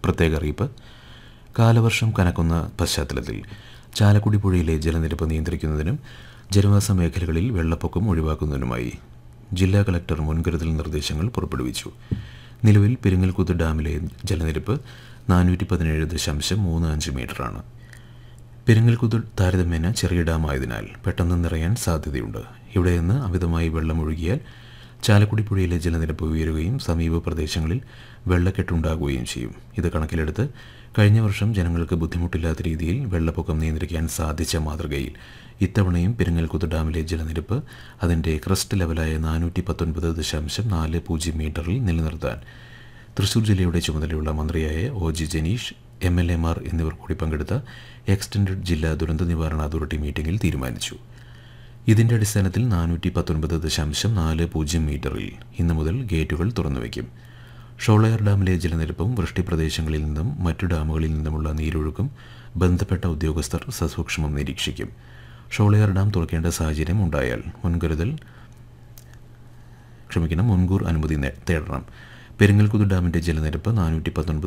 പ്രത്യേക അറിയിപ്പ് കാലവർഷം കനക്കുന്ന പശ്ചാത്തലത്തിൽ ചാലക്കുടി പുഴയിലെ ജലനിരപ്പ് നിയന്ത്രിക്കുന്നതിനും ജനവാസ മേഖലകളിൽ വെള്ളപ്പൊക്കം ഒഴിവാക്കുന്നതിനുമായി ജില്ലാ കളക്ടർ മുൻകരുതൽ നിർദ്ദേശങ്ങൾ പുറപ്പെടുവിച്ചു നിലവിൽ പെരിങ്ങൽകുത്ത് ഡാമിലെ ജലനിരപ്പ് നാനൂറ്റി പതിനേഴ് ദശാംശം മൂന്ന് അഞ്ച് മീറ്ററാണ് പെരിങ്ങൽകുത്ത് താരതമ്യേന ചെറിയ ഡാമായതിനാൽ പെട്ടെന്ന് നിറയാൻ സാധ്യതയുണ്ട് ഇവിടെ നിന്ന് അമിതമായി വെള്ളമൊഴുകിയാൽ ചാലക്കുടി പുഴയിലെ ജലനിരപ്പ് ഉയരുകയും സമീപ പ്രദേശങ്ങളിൽ വെള്ളക്കെട്ടുണ്ടാകുകയും ചെയ്യും ഇത് കണക്കിലെടുത്ത് കഴിഞ്ഞ വർഷം ജനങ്ങൾക്ക് ബുദ്ധിമുട്ടില്ലാത്ത രീതിയിൽ വെള്ളപ്പൊക്കം നിയന്ത്രിക്കാൻ സാധിച്ച മാതൃകയിൽ ഇത്തവണയും പെരിങ്ങൽകുത്ത് ഡാമിലെ ജലനിരപ്പ് അതിൻ്റെ ക്രസ്റ്റ് ലെവലായ നാനൂറ്റി പത്തൊൻപത് ദശാംശം നാല് പൂജ്യം മീറ്ററിൽ നിലനിർത്താൻ തൃശൂർ ജില്ലയുടെ ചുമതലയുള്ള മന്ത്രിയായ O G Janeesh M L എമാർ എന്നിവർ കൂടി പങ്കെടുത്ത എക്സ്റ്റൻഡഡ് ജില്ലാ ദുരന്ത നിവാരണ അതോറിറ്റി മീറ്റിംഗിൽ തീരുമാനിച്ചു ഇതിന്റെ അടിസ്ഥാനത്തിൽ നാനൂറ്റി പത്തൊൻപത് ദശാംശം നാല് പൂജ്യം മീറ്ററിൽ ഇന്നു മുതൽ ഗേറ്റുകൾ തുറന്നുവയ്ക്കും ഷോളയാർ ഡാമിലെ ജലനിരപ്പും വൃഷ്ടിപ്രദേശങ്ങളിൽ നിന്നും മറ്റു ഡാമുകളിൽ നിന്നുമുള്ള നീരൊഴുക്കും ബന്ധപ്പെട്ട ഉദ്യോഗസ്ഥർ സസൂക്ഷ്മം നിരീക്ഷിക്കും ഷോളയാർ ഡാം തുറക്കേണ്ട സാഹചര്യം ഉണ്ടായാൽ മുൻകരുതൽ ക്ഷമിക്കണം മുൻകൂർ അനുമതി നേ- തേടണം പെരിങ്ങൽകുത്ത് ഡാമിന്റെ ജലനിരപ്പ് നാനൂറ്റി പത്തൊൻപത്